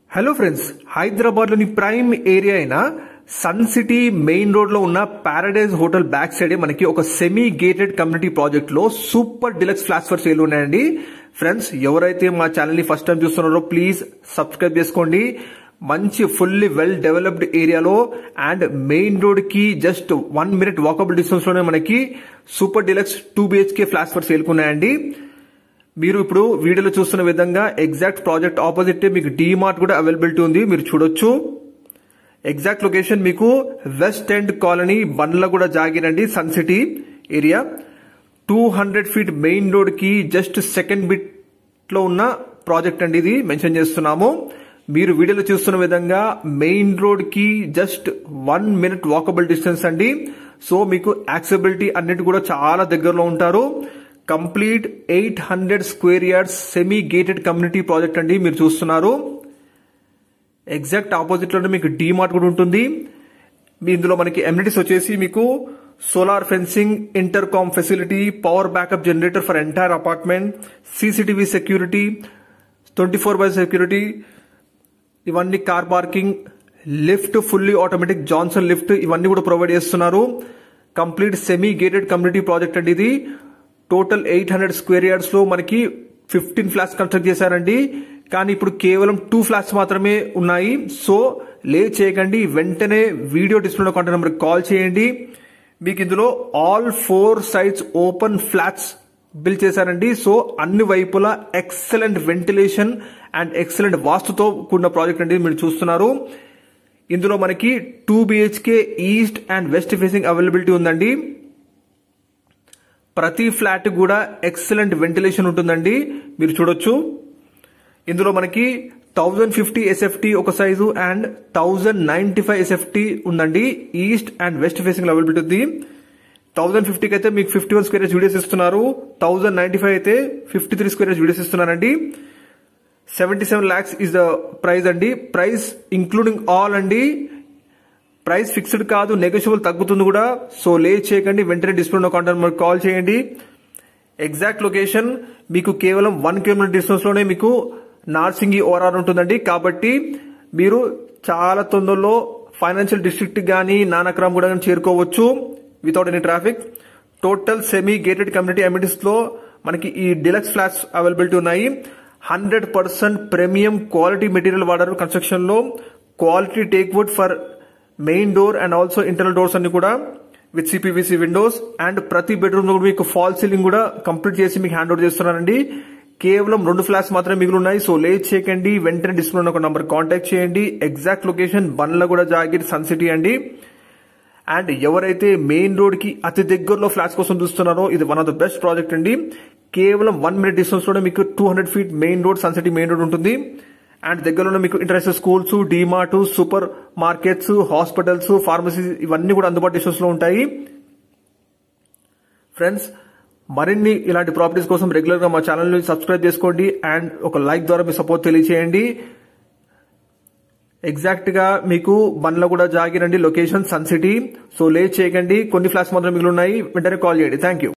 hello friends Hyderabad లోని prime area అయిన Sun City main road లో ఉన్న పారడైజ్ హోటల్ బ్యాక్ సైడ్ మనకి ఒక సెమీ గేటెడ్ కమ్యూనిటీ ప్రాజెక్ట్ లో super deluxe flats for sale ఉన్నాయండి ఫ్రెండ్స్ ఎవరైతే మా ఛానల్ ని ఫస్ట్ టైం చూస్తున్నారో ప్లీజ్ సబ్స్క్రైబ్ చేసుకోండి మంచి ఫుల్లీ వెల్ డెవలప్డ్ ఏరియాలో అండ్ మెయిన్ రోడ్ కి just one minute walkable distance లోనే మనకి super deluxe two BHK flats for sale ఉన్నాయండి మీరు ఇప్పుడు వీడియోలో చూస్తున్న విధంగా ఎగ్జాక్ట్ ప్రాజెక్ట్ ఆపోజిట్ మీకు డీమార్ట్ కూడా అవైలబిలిటీ ఉంది మీరు చూడొచ్చు ఎగ్జాక్ట్ లొకేషన్ మీకు వెస్ట్ ఎండ్ కాలనీ బండ్లగూడ జాగిరండి Sun City area two hundred feet main road కి జస్ట్ సెకండ్ బిట్ లో ఉన్న ప్రాజెక్ట్ అండి ఇది మెన్షన్ చేస్తున్నాము మీరు వీడియోలో చూస్తున్న విధంగా మెయిన్ రోడ్ కి just one minute walkable distance అండి సో మీకు యాక్సెబిలిటీ అన్నిటి కూడా చాలా దగ్గరలో ఉంటారు complete eight hundred square yards semi gated community project అండి మీరు చూస్తున్నారు ఎగ్జాక్ట్ ఆపోజిట్ లోనే మీకు డీమార్ట్ కూడా ఉంటుంది మీ ఇందులో మనకి ఎమ్యూనిటీస్ వచ్చేసి మీకు solar fencing intercom facility power backup generator for entire apartment CCTV security twenty four by security ఇవన్నీ car parking lift fully automatic Johnson lift ఇవన్నీ కూడా ప్రొవైడ్ చేస్తున్నారు complete semi gated community project అండి ఇది total eight hundred square yards లో మనకి fifteen flats construct చేశారండి కానీ ఇప్పుడు కేవలం టూ ఫ్లాట్స్ మాత్రమే ఉన్నాయి సో లే చేయకండి వెంటనే వీడియో డిస్ప్లేలో కాంటాక్ట్ నెంబర్ కాల్ చేయండి మీకు ఇందులో all four sides open flats build చేశారండి సో అన్ని వైపులా ఎక్సలెంట్ వెంటిలేషన్ అండ్ ఎక్సలెంట్ వాస్తుతో కూడిన ప్రాజెక్ట్ అండి మీరు చూస్తున్నారు ఇందులో మనకి two BHK east and west facing availability ఉందండి ప్రతి ఫ్లాట్ కూడా ఎక్సలెంట్ వెంటిలేషన్ ఉంటుందండి మీరు చూడొచ్చు ఇందులో మనకి థౌజండ్ ఫిఫ్టీ ఎస్ఎఫ్టీ ఒక size and thousand ninety five SFT ఉందండి east and west facing availability ఉంది థౌజండ్ ఫిఫ్టీకి అయితే మీకు ఫిఫ్టీ వన్ స్క్వేర్ వీడియోస్ ఇస్తున్నారు థౌజండ్ నైన్టీ ఫైవ్ అయితే ఫిఫ్టీ త్రీ స్క్వేర్ వీడియోస్ ఇస్తున్నారండి seventy seven lakhs is the price అండి ప్రైస్ ఇంక్లూడింగ్ ఆల్ అండి ప్రైస్ ఫిక్స్డ్ కాదు నెగోషియబుల్ తగ్గుతుంది కూడా సో లే చేయకండి వెంటనే డిస్ప్లే కాంటాక్ట్ నెంబర్ కాల్ చేయండి ఎగ్జాక్ట్ లొకేషన్ మీకు కేవలం వన్ కిలోమీటర్ డిస్టెన్స్ లోనే మీకు నార్సింగి ఓఆర్ఆర్ ఉంటుందండి కాబట్టి మీరు చాలా తొందరలో ఫైనాన్షియల్ డిస్ట్రిక్ట్ కానీ నానక్రామ్ కూడా చేరుకోవచ్చు without any traffic total semi gated community amenities లో మనకి ఈ డిలక్స్ ఫ్లాట్స్ అవైలబిలిటీ ఉన్నాయి hundred percent premium quality material వాడారు కన్స్ట్రక్షన్ లో quality teak wood for main door and also internal doors అన్ని కూడా విత్ సిపివిసి విండోస్ అండ్ ప్రతి bedroom లో కూడా మీకు ఫాల్ సీలింగ్ కూడా కంప్లీట్ చేసి మీకు హ్యాండ్ ఓవర్ చేస్తున్నారండి కేవలం రెండు ఫ్లాట్స్ మాత్రమే మిగిలి ఉన్నాయి సో లేట్ చేయకండి వెంటనే డిస్ప్లే ఒక నంబర్ కాంటాక్ట్ చేయండి exact location Bandlaguda Jagir Sun City అండి అండ్ ఎవరైతే మెయిన్ రోడ్ కి అతి దగ్గరలో ఫ్లాట్స్ కోసం చూస్తున్నారో ఇది one of the best project అండి కేవలం వన్ మినిట్ డిస్టెన్స్ లోనే మీకు two hundred feet main road Sun City main road ఉంటుంది అండ్ దగ్గరలోనే మీకు international schools DMart super markets hospitals pharmacies ఇవన్నీ కూడా అందుబాటు డిస్టెన్స్ లో ఉంటాయి ఫ్రెండ్స్ మరిన్ని ఇలాంటి ప్రాపర్టీస్ కోసం రెగ్యులర్ గా మా ఛానల్ ని సబ్స్క్రైబ్ చేసుకోండి అండ్ ఒక లైక్ ద్వారా మీ సపోర్ట్ తెలియచేయండి ఎగ్జాక్ట్ గా మీకు బండ్ల కూడా జాగిరండి లొకేషన్ సన్ సిటీ సో లే చేయకండి కొన్ని ఫ్లాట్స్ మాత్రం మిగిలి ఉన్నాయి వెంటనే కాల్ చేయండి థ్యాంక్ యూ